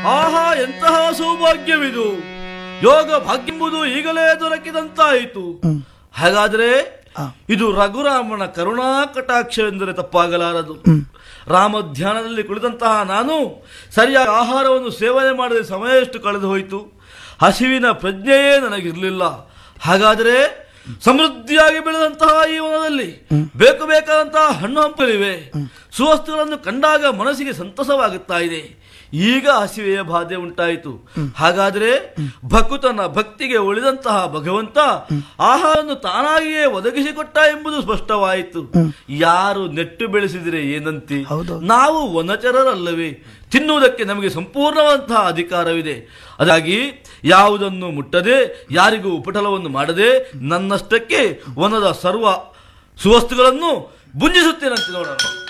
ಆಹಾ ಎಂತಹ ಸೌಭಾಗ್ಯವಿದು ಯೋಗ ಭಾಗ್ಯಂಬುದು ಈಗಲೇ ದೊರಕಿದಂತಾಯಿತು ಹಾಗಾದ್ರೆ ಆ. ಇದು ರಘುರಾಮನ ಕರುಣಾ ಕಟಾಕ್ಷವೆಂದರೆ ತಪ್ಪಾಗಲಾರದು ರಾಮ ಧ್ಯಾನದಲ್ಲಿ ಕುಳಿತಂತಹ ನಾನು ಸರಿಯಾಗಿ ಆಹಾರವನ್ನು ಸೇವನೆ ಮಾಡದೆ ಸಮಯ ಎಷ್ಟು ಕಳೆದು ಹೋಯಿತು ಹಸಿವಿನ ಪ್ರಜ್ಞೆಯೇ ನನಗಿರಲಿಲ್ಲ ಹಾಗಾದರೆ ಸಮೃದ್ಧಿಯಾಗಿ ಬೆಳೆದಂತಹ ಈ ವನದಲ್ಲಿ ಬೇಕು ಬೇಕಾದಂತಹ ಹಣ್ಣು ಹಂಪಲಿವೆ ಸುವಸ್ತುಗಳನ್ನು ಕಂಡಾಗ ಮನಸ್ಸಿಗೆ ಸಂತಸವಾಗುತ್ತಾ ಇದೆ ಈಗ ಹಸಿವೆಯ ಬಾಧೆ ಉಂಟಾಯಿತು ಹಾಗಾದರೆ ಭಕುತನ ಭಕ್ತಿಗೆ ಉಳಿದಂತಹ ಭಗವಂತ ಆಹಾರವನ್ನು ತಾನಾಗಿಯೇ ಒದಗಿಸಿಕೊಟ್ಟ ಎಂಬುದು ಸ್ಪಷ್ಟವಾಯಿತು ಯಾರು ನೆಟ್ಟು ಬೆಳೆಸಿದರೆ ಏನಂತೆ ಹೌದು. ನಾವು ವನಚರರಲ್ಲವೇ ತಿನ್ನುವುದಕ್ಕೆ ನಮಗೆ ಸಂಪೂರ್ಣವಾದಂತಹ ಅಧಿಕಾರವಿದೆ ಅದಾಗಿ ಯಾವುದನ್ನು ಮುಟ್ಟದೆ ಯಾರಿಗೂ ಉಪಟಳವನ್ನು ಮಾಡದೆ ನನ್ನಷ್ಟಕ್ಕೆ ವನದ ಸರ್ವ ಸುವಸ್ತುಗಳನ್ನು ಭುಂಜಿಸುತ್ತೇನಂತೆ ನೋಡೋಣ